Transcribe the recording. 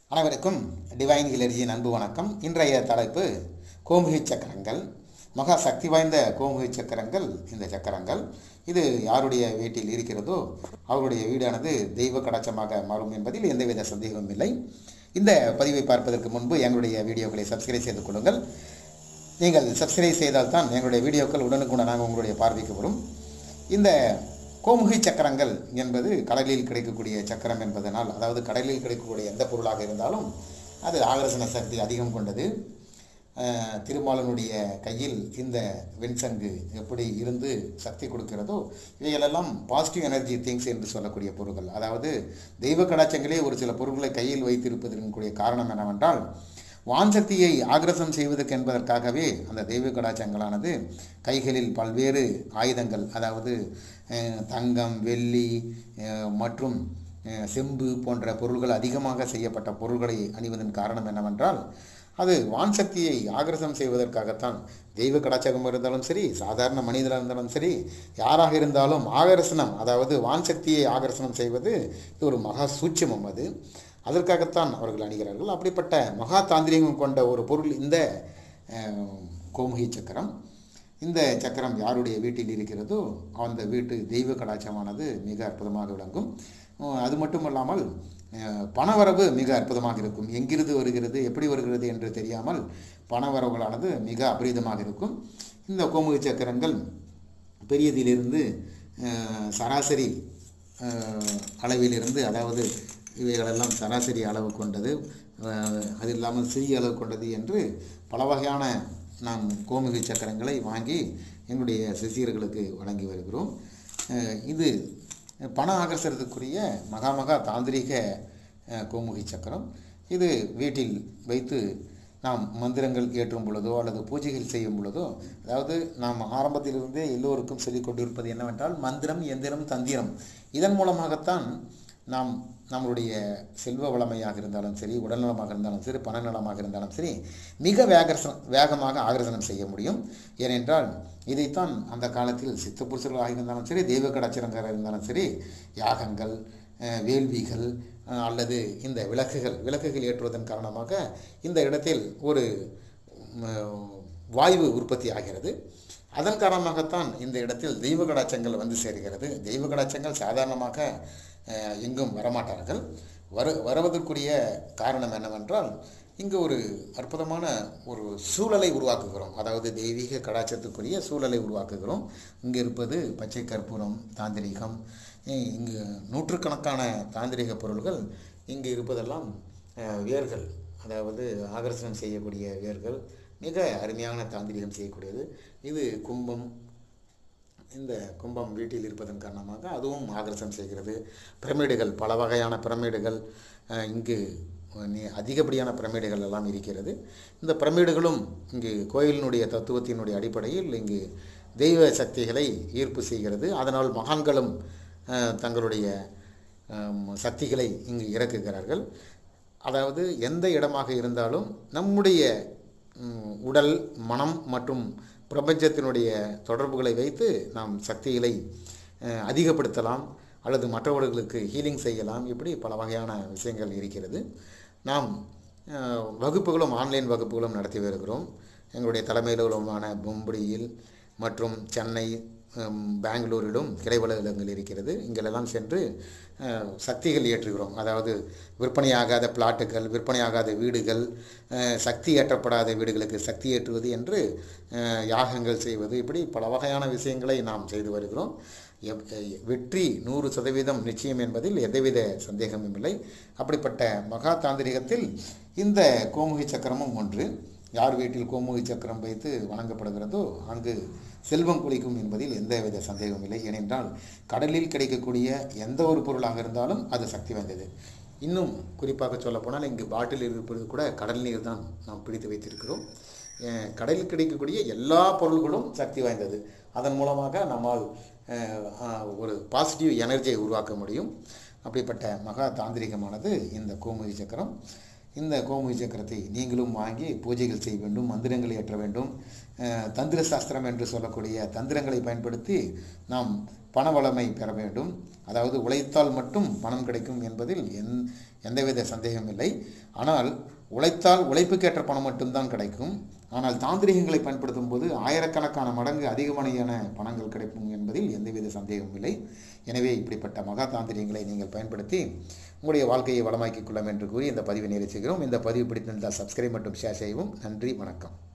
அனைவருக்கும் டிவைன் ஹிலர்ஜியின் அன்பு வணக்கம் இன்றைய தலைப்பு கோமுகி சக்கரங்கள் மகா சக்தி வாய்ந்த கோமுகி சக்கரங்கள் இந்த சக்கரங்கள் இது யாருடைய வீட்டில் இருக்கிறதோ அவருடைய வீடானது தெய்வ கடாச்சமாக மாறும் என்பதில் எந்தவித சந்தேகமும் இல்லை இந்த பதிவை பார்ப்பதற்கு முன்பு எங்களுடைய வீடியோக்களை சப்ஸ்கிரைப் செய்து கொள்ளுங்கள் நீங்கள் சப்ஸ்கிரைப் செய்தால்தான் எங்களுடைய வீடியோக்கள் உடனுக்குடனாக உங்களுடைய பார்வைக்கு வரும் இந்த கோமுகி சக்கரங்கள் என்பது கடலில் கிடைக்கக்கூடிய சக்கரம் என்பதனால் அதாவது கடலில் கிடைக்கக்கூடிய எந்த பொருளாக இருந்தாலும் அது ஆகர்ஷண சக்தி அதிகம் கொண்டது அஹ், திருமாலனுடைய கையில் இந்த வெண்சங்கு எப்படி இருந்து சக்தி கொடுக்கிறதோ இவைகளெல்லாம் பாசிட்டிவ் எனர்ஜி திங்ஸ் என்று சொல்லக்கூடிய பொருட்கள் அதாவது தெய்வ கடாச்சங்களே ஒரு சில பொருட்களை கையில் வைத்திருப்பதற்குரிய காரணம் என்னவென்றால் வான்சக்தியை ஆக்ரசம் செய்வதற்கு என்பதற்காகவே அந்த தெய்வ கடாச்சங்களானது கைகளில் பல்வேறு ஆயுதங்கள் அதாவது அஹ், தங்கம் வெள்ளி அஹ், மற்றும் அஹ், செம்பு போன்ற பொருள்கள் அதிகமாக செய்யப்பட்ட பொருள்களை அணிவதன் காரணம் என்னவென்றால் அது வான் சக்தியை ஆக்ரசம் செய்வதற்காகத்தான் தெய்வ கடாச்சகம் இருந்தாலும் சரி சாதாரண மனிதராக இருந்தாலும் சரி யாராக இருந்தாலும் ஆகர்ஷணம் அதாவது வான் சக்தியை ஆகர்ஷணம் செய்வது இது ஒரு மகா சூட்சமம் அது அதற்காகத்தான் அவர்கள் அணிகிறார்கள் அப்படிப்பட்ட மகா தாந்திரிகம் கொண்ட ஒரு பொருள் இந்த அஹ், கோமுகி சக்கரம் இந்த சக்கரம் யாருடைய வீட்டில் இருக்கிறதோ அந்த வீட்டு தெய்வ கடாச்சமானது மிக அற்புதமாக விளங்கும் அஹ் அது மட்டுமல்லாமல் அஹ் பணவரவு மிக அற்புதமாக இருக்கும் எங்கிருந்து வருகிறது எப்படி வருகிறது என்று தெரியாமல் பணவரவுகளானது மிக அபரிதமாக இருக்கும் இந்த கோமுகி சக்கரங்கள் பெரியதிலிருந்து அஹ், சராசரி அஹ், அளவிலிருந்து அதாவது இவைகளெல்லாம் சராசரி அளவு கொண்டது அஹ், அது இல்லாமல் சிறிய அளவு கொண்டது என்று பல வகையான நாம் கோமுகி சக்கரங்களை வாங்கி எங்களுடைய சிசியர்களுக்கு வழங்கி வருகிறோம் அஹ், இது பண ஆகர்ஷத்துக்குரிய மகா மகா தாந்திரிக அஹ், கோமுகி சக்கரம் இது வீட்டில் வைத்து நாம் மந்திரங்கள் ஏற்றும் பொழுதோ அல்லது பூஜைகள் செய்யும் பொழுதோ அதாவது நாம் ஆரம்பத்திலிருந்தே எல்லோருக்கும் சொல்லிக் கொண்டிருப்பது என்னவென்றால் மந்திரம் எந்திரம் தந்திரம் இதன் மூலமாகத்தான் நாம் நம்மளுடைய செல்வ வளமையாக இருந்தாலும் சரி உடல்நலமாக இருந்தாலும் சரி பணநலமாக இருந்தாலும் சரி மிக வேகர்ச வேகமாக ஆகர்ஷணம் செய்ய முடியும் ஏனென்றால் இதைத்தான் அந்த காலத்தில் சித்த புருஷர்களாக இருந்தாலும் சரி தெய்வ கடாச்சரங்கராக இருந்தாலும் சரி யாகங்கள் அஹ், வேள்விகள் அஹ், அல்லது இந்த விளக்குகள் விளக்குகள் ஏற்றுவதன் காரணமாக இந்த இடத்தில் ஒரு உம், வாயு உற்பத்தி ஆகிறது அதன் காரணமாகத்தான் இந்த இடத்தில் தெய்வ கடாச்சங்கள் வந்து சேர்கிறது தெய்வ கடாச்சங்கள் சாதாரணமாக அஹ், எங்கும் வரமாட்டார்கள் வர வருவதற்குரிய காரணம் என்னவென்றால் இங்கு ஒரு அற்புதமான ஒரு சூழலை உருவாக்குகிறோம் அதாவது தெய்வீக கடாச்சத்துக்குரிய சூழலை உருவாக்குகிறோம் இங்கு இருப்பது பச்சை கற்பூரம் தாந்திரிகம் இ- இங்கு நூற்றுக்கணக்கான தாந்திரிக பொருள்கள் இங்கு இருப்பதெல்லாம் அஹ், வேர்கள் அதாவது ஆகர்ஷணம் செய்யக்கூடிய வேர்கள் மிக அருமையான தாந்திரிகம் செய்யக்கூடியது இது கும்பம் இந்த கும்பம் வீட்டில் இருப்பதன் காரணமாக அதுவும் ஆகர்ஷம் செய்கிறது பிரமிடுகள் பல வகையான பிரமிடுகள் அஹ், இங்கு நி- அதிகப்படியான பிரமிடுகள் எல்லாம் இருக்கிறது இந்த பிரமிடுகளும் இங்கு கோயிலினுடைய தத்துவத்தினுடைய அடிப்படையில் இங்கு தெய்வ சக்திகளை ஈர்ப்பு செய்கிறது அதனால் மகான்களும் அஹ், தங்களுடைய அம், சக்திகளை இங்கு இறக்குகிறார்கள் அதாவது எந்த இடமாக இருந்தாலும் நம்முடைய ம், உடல் மனம் மற்றும் பிரபஞ்சத்தினுடைய தொடர்புகளை வைத்து நாம் சக்திகளை அஹ், அதிகப்படுத்தலாம் அல்லது மற்றவர்களுக்கு ஹீலிங் செய்யலாம் இப்படி பல வகையான விஷயங்கள் இருக்கிறது நாம் அஹ், வகுப்புகளும் ஆன்லைன் வகுப்புகளும் நடத்தி வருகிறோம் எங்களுடைய தலைமையிலுமான பொம்படியில் மற்றும் சென்னை ஹம், பெங்களூரிலும் கிளைவளங்கள் இருக்கிறது இங்கெல்லாம் சென்று அஹ், சக்திகள் ஏற்றுகிறோம் அதாவது விற்பனையாகாத பிளாட்டுகள் விற்பனையாகாத வீடுகள் அஹ், சக்தி ஏற்றப்படாத வீடுகளுக்கு சக்தி ஏற்றுவது என்று அஹ், யாகங்கள் செய்வது இப்படி பல வகையான விஷயங்களை நாம் செய்து வருகிறோம் எவ்- எ- வெற்றி நூறு சதவீதம் நிச்சயம் என்பதில் எந்தவித சந்தேகமும் இல்லை அப்படிப்பட்ட மகா தாந்திரிகத்தில் இந்த கோமுகி சக்கரமும் ஒன்று யார் வீட்டில் கோமுகி சக்கரம் வைத்து வணங்கப்படுகிறதோ அங்கு செல்வம் குளிக்கும் என்பதில் எந்தவித சந்தேகமும் இல்லை ஏனென்றால் கடலில் கிடைக்கக்கூடிய எந்த ஒரு பொருளாக இருந்தாலும் அது சக்தி வாய்ந்தது இன்னும் குறிப்பாக சொல்லப்போனால் இங்கு பாட்டில் இருப்பது கூட கடல் நீர் தான் நாம் பிடித்து வைத்திருக்கிறோம் அஹ் கடலில் கிடைக்கக்கூடிய எல்லா பொருள்களும் சக்தி வாய்ந்தது அதன் மூலமாக நம்மால் அஹ், அஹ், ஒரு பாசிட்டிவ் எனர்ஜியை உருவாக்க முடியும் அப்படிப்பட்ட மகா தாந்திரிகமானது இந்த கோமுகி சக்கரம் இந்த கோமுகி சக்கரத்தை நீங்களும் வாங்கி பூஜைகள் செய்ய வேண்டும் மந்திரங்களை ஏற்ற வேண்டும் அஹ், தந்திர சாஸ்திரம் என்று சொல்லக்கூடிய தந்திரங்களை பயன்படுத்தி நாம் பண வளமை பெற வேண்டும் அதாவது உழைத்தால் மட்டும் பணம் கிடைக்கும் என்பதில் எந் எந்தவித சந்தேகம் இல்லை ஆனால் உழைத்தால் உழைப்புக்கேற்ற பணம் மட்டும்தான் கிடைக்கும் ஆனால் தாந்திரிகங்களை பயன்படுத்தும் போது ஆயிரக்கணக்கான மடங்கு அதிகமான பணங்கள் கிடைக்கும் என்பதில் எந்தவித சந்தேகமும் இல்லை எனவே இப்படிப்பட்ட மகா தாந்திரிகங்களை நீங்கள் பயன்படுத்தி உங்களுடைய வாழ்க்கையை வளமாக்கிக் கொள்ளும் என்று கூறி இந்த பதிவை நிறைவு செய்கிறோம் இந்த பதிவு பிடித்திருந்தால் சப்ஸ்கிரைப் மற்றும் ஷேர் செய்யவும் நன்றி வணக்கம்